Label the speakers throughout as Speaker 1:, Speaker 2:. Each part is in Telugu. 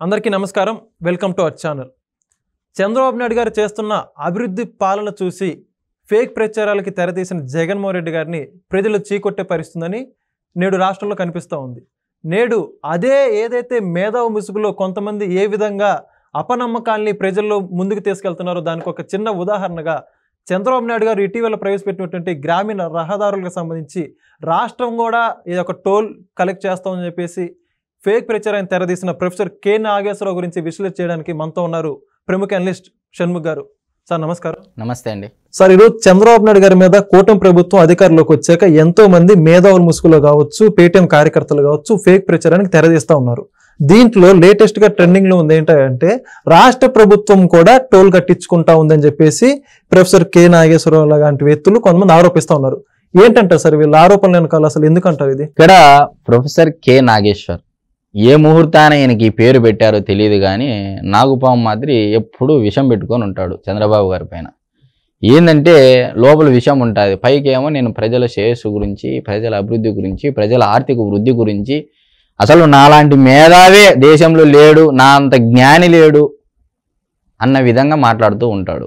Speaker 1: అందరికీ నమస్కారం welcome to our channel Chandrababu Naidu గారు చేస్తున్న అభివృద్ధి పాలన చూసి ఫేక్ ప్రచారాలకి తెరతీసిన జగన్మోహన్ రెడ్డి గారిని ప్రజలు చీకొట్టే పరిస్తుందని నేడు రాష్ట్రంలో కనిపిస్తూ ఉంది నేడు అదే ఏదైతే మేధావు ముసుగులో కొంతమంది ఏ విధంగా అపనమ్మకాల్ని ప్రజల్లో ముందుకు తీసుకెళ్తున్నారో దానికి ఒక చిన్న ఉదాహరణగా చంద్రబాబు నాయుడు గారు ఇటీవల ప్రవేశపెట్టినటువంటి గ్రామీణ రహదారులకు సంబంధించి రాష్ట్రం కూడా ఇది ఒక టోల్ కలెక్ట్ చేస్తామని చెప్పేసి ఫేక్ ప్రచారాన్ని తెరదీసిన ప్రొఫెసర్ కె నాగేశ్వరరావు గురించి విశ్లేషణ చేయడానికి మనతో ఉన్నారు ప్రముఖ అనలిస్ట్ షణ్ముఖ్ గారు సార్ నమస్కారం
Speaker 2: నమస్తే అండి
Speaker 1: సార్ ఈరోజు చంద్రబాబు నాయుడు గారి మీద కూటమి ప్రభుత్వం అధికారంలోకి వచ్చాక ఎంతో మంది మేధావుల ముసుగులో కావచ్చు పేటీఎం కార్యకర్తలు కావచ్చు ఫేక్ ప్రచారానికి తెరదీస్తా ఉన్నారు దీంట్లో లేటెస్ట్ గా ట్రెండింగ్ లో ఉంది ఏంటంటే రాష్ట్ర ప్రభుత్వం కూడా టోల్ కట్టించుకుంటా ఉందని చెప్పేసి ప్రొఫెసర్ కె నాగేశ్వరరావు లాంటి వ్యక్తులు కొంతమంది ఆరోపిస్తా ఉన్నారు ఏంటంటారు సార్ వీళ్ళ ఆరోపణలు వెనకాల అసలు ఎందుకంటారు ఇది
Speaker 2: ఇక్కడ ప్రొఫెసర్ కె నాగేశ్వర్ ఏ ముహూర్తాన ఈయనకి ఈ పేరు పెట్టారో తెలియదు కానీ నాగుపాము మాదిరి ఎప్పుడూ విషం పెట్టుకొని ఉంటాడు చంద్రబాబు గారి పైన ఏంటంటే లోపల విషం ఉంటుంది పైకి ఏమో నేను ప్రజల శ్రేయస్సు గురించి ప్రజల అభివృద్ధి గురించి ప్రజల ఆర్థిక వృద్ధి గురించి అసలు నాలాంటి మేధావే దేశంలో లేడు నా అంత జ్ఞాని లేడు అన్న విధంగా మాట్లాడుతూ ఉంటాడు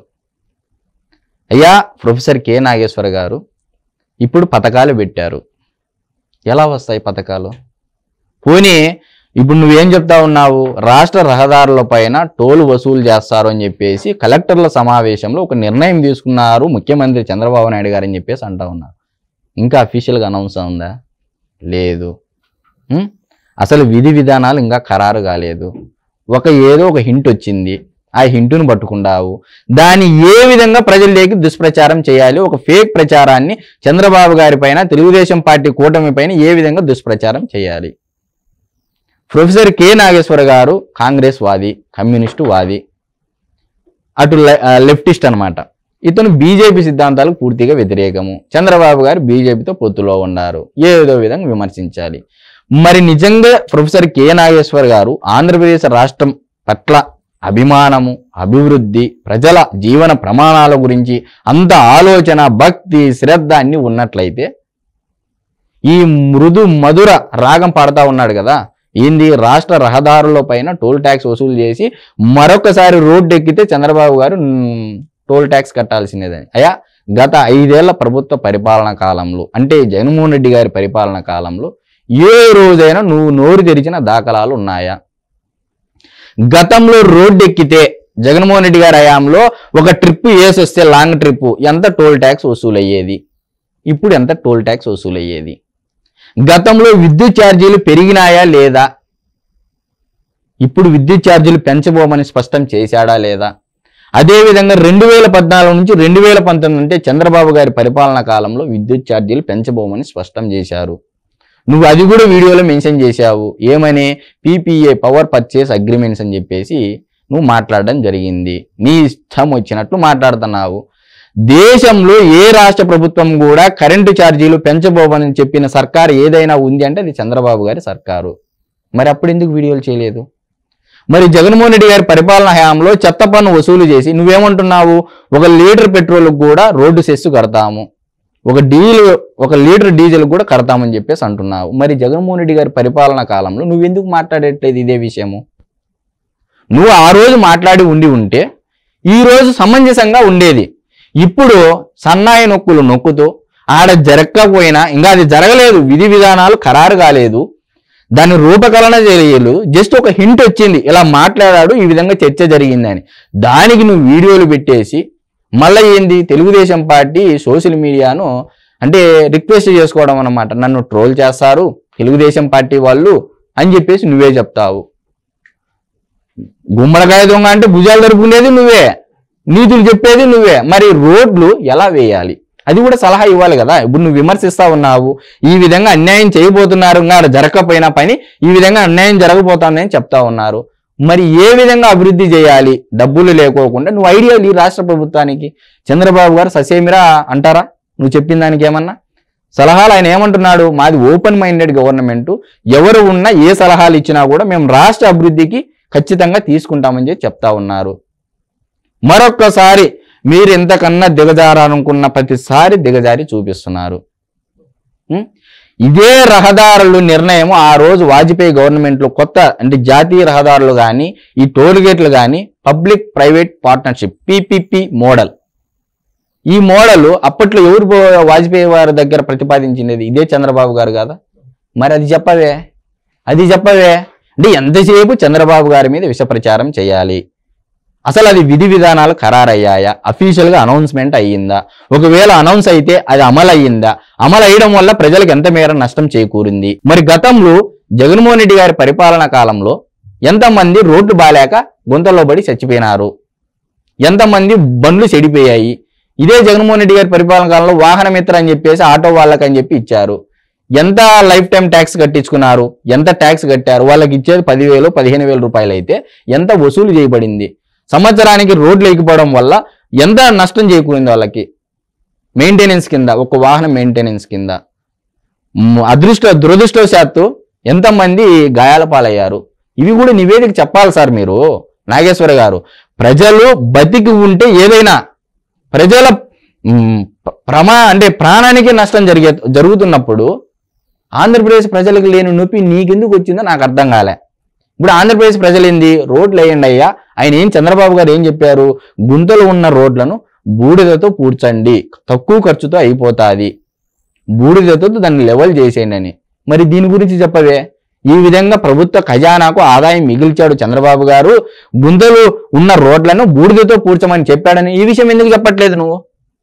Speaker 2: అయ్యా ప్రొఫెసర్ కె నాగేశ్వర గారు ఇప్పుడు పథకాలు పెట్టారు ఎలా వస్తాయి పథకాలు పోనీ ఇప్పుడు నువ్వేం చెప్తా ఉన్నావు రాష్ట్ర రహదారుల పైన టోల్ వసూలు చేస్తారు అని చెప్పేసి కలెక్టర్ల సమావేశంలో ఒక నిర్ణయం తీసుకున్నారు ముఖ్యమంత్రి చంద్రబాబు నాయుడు గారు అని చెప్పేసి అంటా ఉన్నారు ఇంకా అఫీషియల్గా అనౌన్స్ ఉందా లేదు ఉం? అసలు విధి విధానాలు ఇంకా ఖరారు కాలేదు ఒక ఏదో ఒక హింట్ వచ్చింది ఆ హింటును పట్టుకుంటావు దాన్ని ఏ విధంగా ప్రజల్లోకి దుష్ప్రచారం చేయాలి ఒక ఫేక్ ప్రచారాన్ని చంద్రబాబు గారి పైన తెలుగుదేశం పార్టీ కూటమి పైన ఏ విధంగా దుష్ప్రచారం చేయాలి ప్రొఫెసర్ కె నాగేశ్వర గారు కాంగ్రెస్ వాది కమ్యూనిస్టు వాది అటు లె- ఆ, లెఫ్టిస్ట్ అన్నమాట ఇతను బీజేపీ సిద్ధాంతాలకు పూర్తిగా వ్యతిరేకము చంద్రబాబు గారు బీజేపీతో పొత్తులో ఉన్నారు ఏదో విధంగా విమర్శించాలి మరి నిజంగా ప్రొఫెసర్ కె నాగేశ్వర్ గారు ఆంధ్రప్రదేశ్ రాష్ట్రం పట్ల అభిమానము అభివృద్ధి ప్రజల జీవన ప్రమాణాల గురించి అంత ఆలోచన భక్తి శ్రద్ధ అన్ని ఉన్నట్లయితే ఈ మృదు మధుర రాగం పాడుతా ఉన్నాడు కదా ఏంది రాష్ట్ర రహదారుల పైన టోల్ ట్యాక్స్ వసూలు చేసి మరొకసారి రోడ్డు ఎక్కితే చంద్రబాబు గారు మ్, టోల్ ట్యాక్స్ కట్టాల్సిందేదని అయ్యా గత ఐదేళ్ల ప్రభుత్వ పరిపాలన కాలంలో అంటే జగన్మోహన్ రెడ్డి గారి పరిపాలన కాలంలో ఏ రోజైనా నువ్వు నోరు తెరిచిన దాఖలాలు ఉన్నాయా గతంలో రోడ్డు ఎక్కితే జగన్మోహన్ రెడ్డి గారి హయాంలో ఒక ట్రిప్ వేసి వస్తే లాంగ్ ట్రిప్ ఎంత టోల్ ట్యాక్స్ వసూలు అయ్యేది ఇప్పుడు ఎంత టోల్ ట్యాక్స్ వసూలు అయ్యేది గతంలో విద్యుత్ ఛార్జీలు పెరిగినాయా లేదా ఇప్పుడు విద్యుత్ ఛార్జీలు పెంచబోమని స్పష్టం చేశాడా లేదా అదేవిధంగా రెండు వేల పద్నాలుగు నుంచి రెండు వేల పంతొమ్మిది అంటే చంద్రబాబు గారి పరిపాలన కాలంలో విద్యుత్ ఛార్జీలు పెంచబోమని స్పష్టం చేశారు నువ్వు అది కూడా వీడియోలో మెన్షన్ చేశావు ఏమని పీపీఏ పవర్ పర్చేస్ అగ్రిమెంట్స్ అని చెప్పేసి నువ్వు మాట్లాడడం జరిగింది నీ ఇష్టం వచ్చినట్లు మాట్లాడుతున్నావు దేశంలో ఏ రాష్ట్ర ప్రభుత్వం కూడా కరెంటు ఛార్జీలు పెంచబోమని చెప్పిన సర్కారు ఏదైనా ఉంది అంటే అది చంద్రబాబు గారి సర్కారు మరి అప్పుడు ఎందుకు వీడియోలు చేయలేదు మరి జగన్మోహన్ రెడ్డి గారి పరిపాలన హయాంలో చెత్త పన్ను వసూలు చేసి నువ్వేమంటున్నావు ఒక లీటర్ పెట్రోల్ కూడా రోడ్డు సెస్సు కడతాము ఒక డీల్ ఒక లీటర్ డీజిల్ కూడా కడతామని చెప్పేసి అంటున్నావు మరి జగన్మోహన్ రెడ్డి గారి పరిపాలన కాలంలో నువ్వెందుకు మాట్లాడట్లేదు ఇదే విషయము నువ్వు ఆ రోజు మాట్లాడి ఉండి ఉంటే ఈ రోజు సమంజసంగా ఉండేది ఇప్పుడు సన్నాయి నొక్కులు నొక్కుతూ ఆడ జరగకపోయినా ఇంకా అది జరగలేదు విధి విధానాలు ఖరారు కాలేదు దాని రూపకల్పన చేయలేదు జస్ట్ ఒక హింట్ వచ్చింది ఇలా మాట్లాడాడు ఈ విధంగా చర్చ జరిగిందని దానికి నువ్వు వీడియోలు పెట్టేసి మళ్ళీ ఏంది తెలుగుదేశం పార్టీ సోషల్ మీడియాను అంటే రిక్వెస్ట్ చేసుకోవడం అన్నమాట నన్ను ట్రోల్ చేస్తారు తెలుగుదేశం పార్టీ వాళ్ళు అని చెప్పేసి నువ్వే చెప్తావు గుమ్మడికాయ దొంగ అంటే భుజాలు దొరుకునేది నువ్వే నీతులు చెప్పేది నువ్వే మరి రోడ్లు ఎలా వేయాలి అది కూడా సలహా ఇవ్వాలి కదా ఇప్పుడు నువ్వు విమర్శిస్తా ఉన్నావు ఈ విధంగా అన్యాయం చేయబోతున్నారు ఇంకా ఆడ జరగకపోయినా పని ఈ విధంగా అన్యాయం జరగబోతుందని చెప్తా ఉన్నారు మరి ఏ విధంగా అభివృద్ధి చేయాలి డబ్బులు లేకోకుండా నువ్వు ఐడియాలు ఈ రాష్ట్ర ప్రభుత్వానికి చంద్రబాబు గారు ససేమిరా అంటారా నువ్వు చెప్పిన దానికి ఏమన్నా సలహాలు ఆయన ఏమంటున్నాడు మాది ఓపెన్ మైండెడ్ గవర్నమెంట్ ఎవరు ఉన్నా ఏ సలహాలు ఇచ్చినా కూడా మేము రాష్ట్ర అభివృద్ధికి ఖచ్చితంగా తీసుకుంటామని చెప్పి చెప్తా ఉన్నారు మరొక్కసారి మీరు ఎంతకన్నా దిగజారాలనుకున్న ప్రతిసారి దిగజారి చూపిస్తున్నారు ఉం? ఇదే రహదారులు నిర్ణయం ఆ రోజు వాజ్పేయి గవర్నమెంట్లో కొత్త అంటే జాతీయ రహదారులు కానీ ఈ టోల్ గేట్లు కానీ public private partnership PPP model ఈ మోడల్ అప్పట్లో ఎవరు పో- వాజ్పేయి వారి దగ్గర ప్రతిపాదించినది ఇదే చంద్రబాబు గారు కదా మరి అది చెప్పవే అది చెప్పవే అంటే ఎంతసేపు చంద్రబాబు గారి మీద విష ప్రచారం చేయాలి అసలు అది విధి విధానాలు ఖరారయ్యాయా అఫీషియల్ గా అనౌన్స్మెంట్ అయ్యిందా ఒకవేళ అనౌన్స్ అయితే అది అమలు అయ్యిందా అమలు అయ్యడం వల్ల ప్రజలకు ఎంత మేర నష్టం చేకూరింది మరి గతంలో జగన్మోహన్ రెడ్డి గారి పరిపాలన కాలంలో ఎంతమంది రోడ్లు బాలేక గుంతల్లో పడి చచ్చిపోయినారు ఎంతమంది బండ్లు చెడిపోయాయి ఇదే జగన్మోహన్ రెడ్డి గారి పరిపాలన కాలంలో వాహన మిత్ర అని చెప్పేసి ఆటో వాళ్ళకని చెప్పి ఇచ్చారు ఎంత లైఫ్ టైం ట్యాక్స్ కట్టించుకున్నారు ఎంత ట్యాక్స్ కట్టారు వాళ్ళకి ఇచ్చేది పదివేలు పదిహేను వేల రూపాయలు అయితే ఎంత వసూలు చేయబడింది సంవత్సరానికి రోడ్లు ఎక్కిపోవడం వల్ల ఎంత నష్టం చేకూరింది వాళ్ళకి మెయింటెనెన్స్ కింద ఒక వాహనం మెయింటెనెన్స్ కింద మ్, అదృష్ట దురదృష్టవశాత్తు ఎంతమంది గాయాల పాలయ్యారు ఇవి కూడా నివేదిక చెప్పాలి సార్ మీరు నాగేశ్వర గారు ప్రజలు బతికి ఉంటే ఏదైనా ప్రజల మ్, ప్ర- ప్రమా అంటే ప్రాణానికి నష్టం జరిగే జరుగుతున్నప్పుడు ఆంధ్రప్రదేశ్ ప్రజలకు లేని నొప్పి నీకెందుకు వచ్చిందో నాకు అర్థం కాలే ఇప్పుడు ఆంధ్రప్రదేశ్ ప్రజలు ఏంది రోడ్లు వేయండి అయ్యా ఆయన ఏం చంద్రబాబు గారు ఏం చెప్పారు గుంతలు ఉన్న రోడ్లను బూడిదతో పూడ్చండి తక్కువ ఖర్చుతో అయిపోతాది బూడిదతో దాన్ని లెవెల్ చేసేయండి అని మరి దీని గురించి చెప్పవే ఈ విధంగా ప్రభుత్వ ఖజానాకు ఆదాయం మిగిల్చాడు చంద్రబాబు గారు గుంతలు ఉన్న రోడ్లను బూడిదతో పూడ్చమని చెప్పాడని ఈ విషయం ఎందుకు చెప్పట్లేదు నువ్వు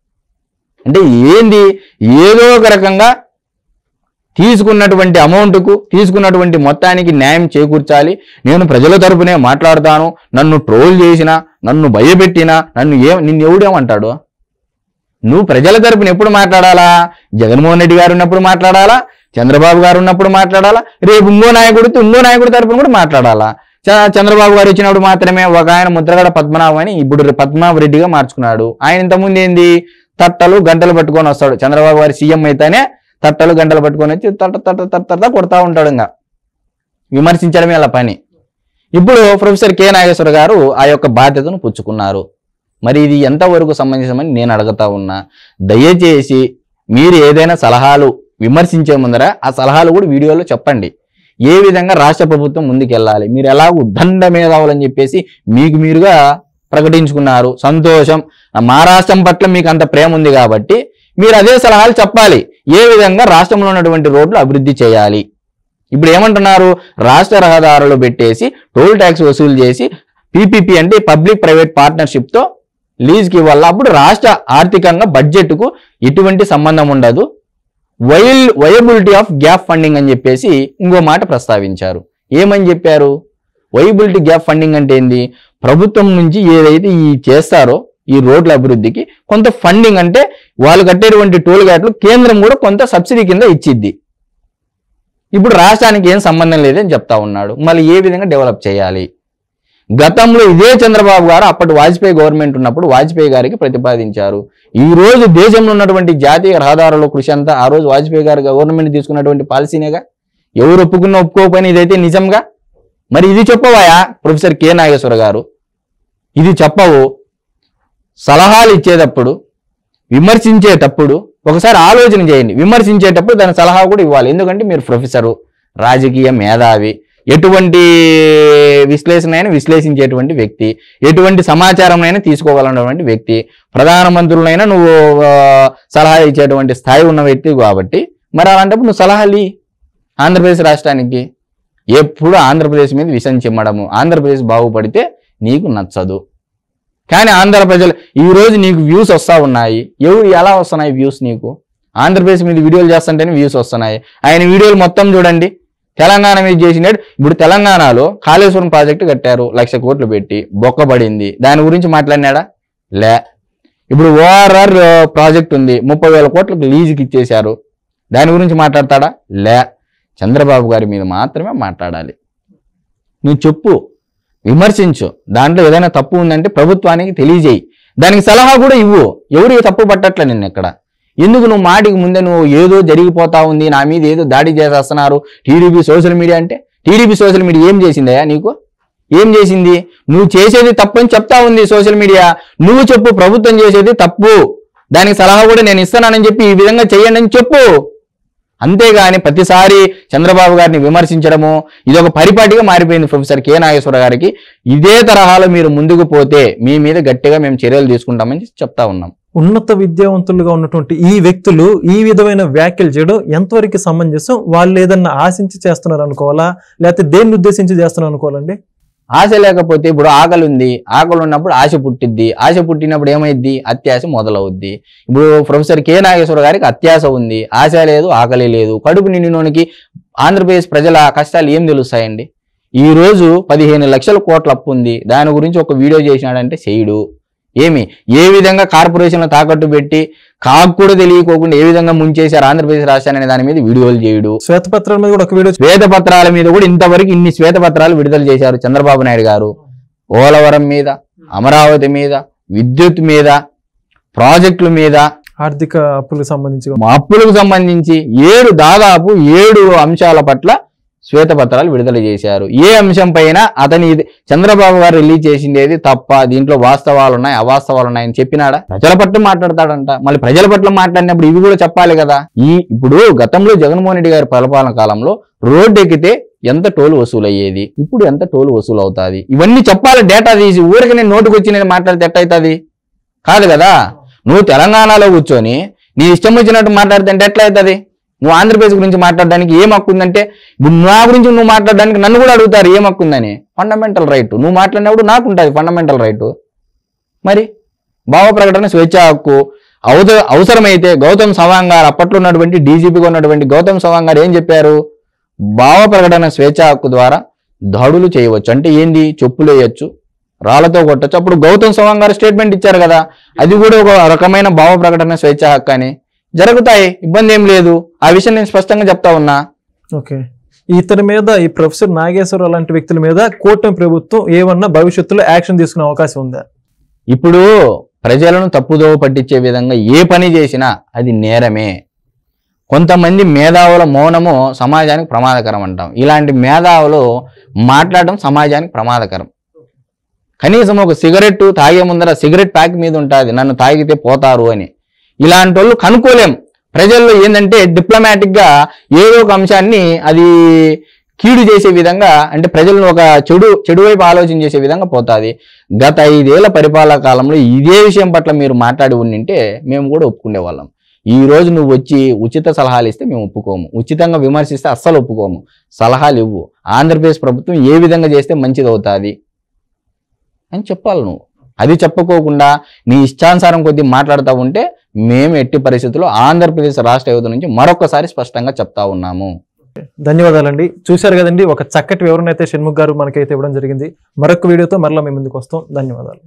Speaker 2: అంటే ఏంది ఏదో ఒక రకంగా తీసుకున్నటువంటి అమౌంట్కు తీసుకున్నటువంటి మొత్తానికి న్యాయం చేకూర్చాలి నేను ప్రజల తరపునే మాట్లాడతాను నన్ను ట్రోల్ చేసినా నన్ను భయపెట్టినా నన్ను ఏ నిన్ను ఎవడేమంటాడు నువ్వు ప్రజల తరపున ఎప్పుడు మాట్లాడాలా జగన్మోహన్ రెడ్డి గారు ఉన్నప్పుడు మాట్లాడాలా చంద్రబాబు గారు ఉన్నప్పుడు మాట్లాడాలా రేపు ఇంకో నాయకుడితో ఇంకో నాయకుడి తరపున కూడా మాట్లాడాలా చ- చంద్రబాబు గారు వచ్చినప్పుడు మాత్రమే ఒక ఆయన ముద్రగడ పద్మనాభం అని ఇప్పుడు పద్మనాభ రెడ్డిగా మార్చుకున్నాడు ఆయన ఇంతకుముందు ఏంది తట్టలు గంటలు పట్టుకొని వస్తాడు చంద్రబాబు గారు సీఎం అయితేనే తట్టలు గంటలు పట్టుకొని వచ్చి తట్ట తట్ట తట్ట తట్ట కొడతా ఉంటాడు ఇంకా విమర్శించడమే అలా పని ఇప్పుడు ప్రొఫెసర్ కె నాగేశ్వర గారు ఆ యొక్క బాధ్యతను పుచ్చుకున్నారు మరి ఇది ఎంతవరకు సంబంధించమని నేను అడుగుతా ఉన్నా దయచేసి మీరు ఏదైనా సలహాలు విమర్శించే ముందర ఆ సలహాలు కూడా వీడియోలో చెప్పండి ఏ విధంగా రాష్ట్ర ప్రభుత్వం ముందుకెళ్ళాలి మీరు ఎలాగూ దండ మేధావులని చెప్పేసి మీకు మీరుగా ప్రకటించుకున్నారు సంతోషం మా రాష్ట్రం పట్ల మీకు అంత ప్రేమ ఉంది కాబట్టి మీరు అదే సలహాలు చెప్పాలి ఏ విధంగా రాష్ట్రంలో ఉన్నటువంటి రోడ్లు అభివృద్ధి చేయాలి ఇప్పుడు ఏమంటున్నారు రాష్ట్ర రహదారులు పెట్టేసి టోల్ ట్యాక్స్ వసూలు చేసి పీపీపీ అంటే పబ్లిక్ ప్రైవేట్ పార్ట్నర్షిప్తో లీజ్కి ఇవ్వాలి అప్పుడు రాష్ట్ర ఆర్థికంగా బడ్జెట్కు ఎటువంటి సంబంధం ఉండదు వైల్ వయబిలిటీ ఆఫ్ గ్యాప్ ఫండింగ్ అని చెప్పేసి ఇంకో మాట ప్రస్తావించారు ఏమని చెప్పారు వైబిలిటీ గ్యాప్ ఫండింగ్ అంటే ఏంది ప్రభుత్వం నుంచి ఏదైతే ఈ చేస్తారో ఈ రోడ్ల అభివృద్ధికి కొంత ఫండింగ్ అంటే వాళ్ళు కట్టేటువంటి టోల్ గేట్లు కేంద్రం కూడా కొంత సబ్సిడీ కింద ఇచ్చిద్ది ఇప్పుడు రాష్ట్రానికి ఏం సంబంధం లేదని చెప్తా ఉన్నాడు మళ్ళీ ఏ విధంగా డెవలప్ చేయాలి గతంలో ఇదే చంద్రబాబు గారు అప్పటి వాజ్పేయి గవర్నమెంట్ ఉన్నప్పుడు వాజ్పేయి గారికి ప్రతిపాదించారు ఈ రోజు దేశంలో ఉన్నటువంటి జాతీయ రహదారుల కృషి అంతా ఆ రోజు వాజ్పేయి గారు గవర్నమెంట్ తీసుకున్నటువంటి పాలసీనేగా ఎవరు ఒప్పుకున్న ఒప్పుకోకపోయినా ఇదైతే నిజంగా మరి ఇది చెప్పవాయా ప్రొఫెసర్ కె నాగేశ్వర గారు ఇది చెప్పవు సలహాలు ఇచ్చేటప్పుడు విమర్శించేటప్పుడు ఒకసారి ఆలోచన చేయండి విమర్శించేటప్పుడు దాని సలహా కూడా ఇవ్వాలి ఎందుకంటే మీరు ప్రొఫెసరు రాజకీయ మేధావి ఎటువంటి విశ్లేషణ అయినా విశ్లేషించేటువంటి వ్యక్తి ఎటువంటి సమాచారం అయినా తీసుకోవాలన్నటువంటి వ్యక్తి ప్రధానమంత్రులైనా నువ్వు ఆ, సలహా ఇచ్చేటువంటి స్థాయి ఉన్న వ్యక్తి కాబట్టి మరి అలాంటప్పుడు నువ్వు సలహాలు ఇయ్యి. ఆంధ్రప్రదేశ్ రాష్ట్రానికి ఎప్పుడు ఆంధ్రప్రదేశ్ మీద విషం చిమ్మడము ఆంధ్రప్రదేశ్ బాగుపడితే నీకు నచ్చదు కానీ ఆంధ్ర ప్రజలు ఈ రోజు నీకు వ్యూస్ వస్తా ఉన్నాయి ఎవరు ఎలా వస్తున్నాయి వ్యూస్ నీకు ఆంధ్రప్రదేశ్ మీద వీడియోలు చేస్తుంటేనే వ్యూస్ వస్తున్నాయి ఆయన వీడియోలు మొత్తం చూడండి తెలంగాణ మీద చేసినట్టు ఇప్పుడు తెలంగాణలో కాళేశ్వరం ప్రాజెక్టు కట్టారు లక్ష కోట్లు పెట్టి బొక్కబడింది దాని గురించి మాట్లాడినాడా లే ఇప్పుడు ఓఆర్ఆర్ ప్రాజెక్ట్ ఉంది ముప్పై వేల కోట్లకు లీజుకి ఇచ్చేశారు దాని గురించి మాట్లాడతాడా లే చంద్రబాబు గారి మీద మాత్రమే మాట్లాడాలి నువ్వు చెప్పు విమర్శించు దాంట్లో ఏదైనా తప్పు ఉందంటే ప్రభుత్వానికి తెలియజేయి దానికి సలహా కూడా ఇవ్వు ఎవరికి తప్పు పట్టట్లే నిన్ను ఇక్కడ ఎందుకు నువ్వు మాటికి ముందే నువ్వు ఏదో జరిగిపోతా ఉంది నా మీద ఏదో దాడి చేసేస్తున్నారు టీడీపీ సోషల్ మీడియా అంటే టీడీపీ సోషల్ మీడియా ఏం చేసిందయ్యా నీకు ఏం చేసింది నువ్వు చేసేది తప్పు అని చెప్తా ఉంది సోషల్ మీడియా నువ్వు చెప్పు ప్రభుత్వం చేసేది తప్పు దానికి సలహా కూడా నేను ఇస్తున్నానని చెప్పి ఈ విధంగా చెయ్యండి అని చెప్పు అంతేగాని ప్రతిసారి చంద్రబాబు గారిని విమర్శించడము ఇది ఒక పరిపాటిగా మారిపోయింది ప్రొఫెసర్ కె నాగేశ్వర గారికి ఇదే తరహాలో మీరు ముందుకు పోతే మీ మీద గట్టిగా మేము చర్యలు తీసుకుంటామని చెప్తా ఉన్నాం
Speaker 1: ఉన్నత విద్యావంతులుగా ఉన్నటువంటి ఈ వ్యక్తులు ఈ విధమైన వ్యాఖ్యలు చేయడం ఎంతవరకు సమంజసం వాళ్ళు ఏదన్నా ఆశించి చేస్తున్నారు అనుకోవాలా లేకపోతే దేన్ని ఉద్దేశించి చేస్తున్నారు అనుకోవాలండి
Speaker 2: ఆశ లేకపోతే ఇప్పుడు ఆకలి ఉంది ఆకలి ఉన్నప్పుడు ఆశ పుట్టిద్ది ఆశ పుట్టినప్పుడు ఏమైద్ది అత్యాశ మొదలవుద్ది ఇప్పుడు ప్రొఫెసర్ కె నాగేశ్వర గారికి అత్యాశ ఉంది ఆశ లేదు ఆకలి లేదు కడుపు నిండినోనికి ఆంధ్రప్రదేశ్ ప్రజల కష్టాలు ఏం తెలుస్తాయండి ఈ రోజు పదిహేను లక్షల కోట్ల అప్పు ఉంది దాని గురించి ఒక వీడియో చేసినాడంటే చేయడు ఏమి ఏ విధంగా కార్పొరేషన్లు తాకట్టు పెట్టి కాకు కూడా తెలియకోకుండా ఏ విధంగా ముంచేశారు ఆంధ్రప్రదేశ్ రాష్ట్రాన్ని అనే దాని మీద వీడియోలు చేయడు
Speaker 1: శ్వేతపత్రాల మీద కూడా ఒక వీడియో
Speaker 2: శ్వేతపత్రాల మీద కూడా ఇంతవరకు ఇన్ని శ్వేతపత్రాలు విడుదల చేశారు చంద్రబాబు నాయుడు గారు పోలవరం మీద అమరావతి మీద విద్యుత్ మీద ప్రాజెక్టుల మీద
Speaker 1: ఆర్థిక అప్పులకు సంబంధించి
Speaker 2: మా అప్పులకు సంబంధించి ఏడు దాదాపు ఏడు అంశాల పట్ల శ్వేతపత్రాలు విడుదల చేశారు ఏ అంశం పైన అతని ఇది- చంద్రబాబు గారు రిలీజ్ చేసిండేది తప్ప దీంట్లో వాస్తవాలు ఉన్నాయి అవాస్తవాలు ఉన్నాయని చెప్పినాడా ప్రజల పట్ల మాట్లాడతాడంట మళ్ళీ ప్రజల పట్ల మాట్లాడినప్పుడు ఇవి కూడా చెప్పాలి కదా ఈ ఇప్పుడు గతంలో జగన్మోహన్ రెడ్డి గారి పరిపాలన కాలంలో రోడ్డు ఎక్కితే ఎంత టోల్ వసూలు అయ్యేది ఇప్పుడు ఎంత టోల్ వసూలు అవుతాది ఇవన్నీ చెప్పాలి డేటా తీసి ఊరికి నేను నోటుకు వచ్చి నేను మాట్లాడితే ఎట్టయితుంది కాదు కదా నువ్వు తెలంగాణలో కూర్చొని నీ ఇష్టం వచ్చినట్టు మాట్లాడితే ఎట్లా అవుతుంది నువ్వు ఆంధ్రప్రదేశ్ గురించి మాట్లాడడానికి ఏం హక్కు ఉందంటే ఇప్పుడు నా గురించి నువ్వు మాట్లాడడానికి నన్ను కూడా అడుగుతారు ఏం హక్కు ఉందని ఫండమెంటల్ రైట్ నువ్వు మాట్లాడినప్పుడు నాకు ఉంటుంది ఫండమెంటల్ రైట్ మరి భావ ప్రకటన స్వేచ్ఛ హక్కు అవత అవసరమైతే గౌతమ్ సవాంగ్ గారు అప్పట్లో ఉన్నటువంటి డీజీపీగా ఉన్నటువంటి గౌతమ్ సవాంగ్ గారు ఏం చెప్పారు భావ ప్రకటన స్వేచ్ఛ హక్కు ద్వారా దాడులు చేయవచ్చు అంటే ఏంది చెప్పులు వేయచ్చు రాళ్లతో కొట్టచ్చు అప్పుడు గౌతమ్ సవాంగ్ గారు స్టేట్మెంట్ ఇచ్చారు కదా అది కూడా ఒక రకమైన భావ ప్రకటన స్వేచ్ఛ హక్కు అని జరుగుతాయి ఇబ్బంది ఏం లేదు ఆ విషయం నేను స్పష్టంగా చెప్తా ఉన్నా
Speaker 1: ఓకే ఇతని మీద ఈ ప్రొఫెసర్ నాగేశ్వరరావు లాంటి వ్యక్తుల మీద కూటమి ప్రభుత్వం ఏమన్నా భవిష్యత్తులో యాక్షన్ తీసుకునే అవకాశం ఉందా
Speaker 2: ఇప్పుడు ప్రజలను తప్పుదోవ పట్టించే విధంగా ఏ పని చేసినా అది నేరమే కొంతమంది మేధావుల మౌనము సమాజానికి ప్రమాదకరం అంటాం ఇలాంటి మేధావులు మాట్లాడడం సమాజానికి ప్రమాదకరం కనీసం ఒక సిగరెట్ తాగే ముందర సిగరెట్ ప్యాక్ మీద ఉంటుంది నన్ను తాగితే పోతారు అని ఇలాంటి వాళ్ళు కనుక్కోలేం ప్రజల్లో ఏంటంటే డిప్లొమాటిక్ గా ఏదో ఒక అంశాన్ని అది కీడు చేసే విధంగా అంటే ప్రజలను ఒక చెడు చెడు వైపు ఆలోచన చేసే విధంగా పోతాది గత ఐదేళ్ల పరిపాలన కాలంలో ఇదే విషయం పట్ల మీరు మాట్లాడి ఉండింటే మేము కూడా ఒప్పుకునే వాళ్ళం ఈ రోజు నువ్వు వచ్చి ఉచిత సలహాలు ఇస్తే మేము ఒప్పుకోము ఉచితంగా విమర్శిస్తే అస్సలు ఒప్పుకోము సలహాలు ఇవ్వు ఆంధ్రప్రదేశ్ ప్రభుత్వం ఏ విధంగా చేస్తే మంచిది అవుతుంది అని చెప్పాలి నువ్వు అది చెప్పకోకుండా నీ ఇష్టానుసారం కొద్దీ మాట్లాడుతూ ఉంటే మేము ఎట్టి పరిస్థితుల్లో ఆంధ్రప్రదేశ్ రాష్ట్ర యువత నుంచి మరొకసారి స్పష్టంగా చెప్తా ఉన్నాము
Speaker 1: ధన్యవాదాలండి చూశారు కదండి ఒక చక్కటి వివరణ అయితే షణ్ముఖ్ గారు మనకైతే ఇవ్వడం జరిగింది మరొక వీడియోతో మరలా మేము ముందుకు వస్తాం ధన్యవాదాలు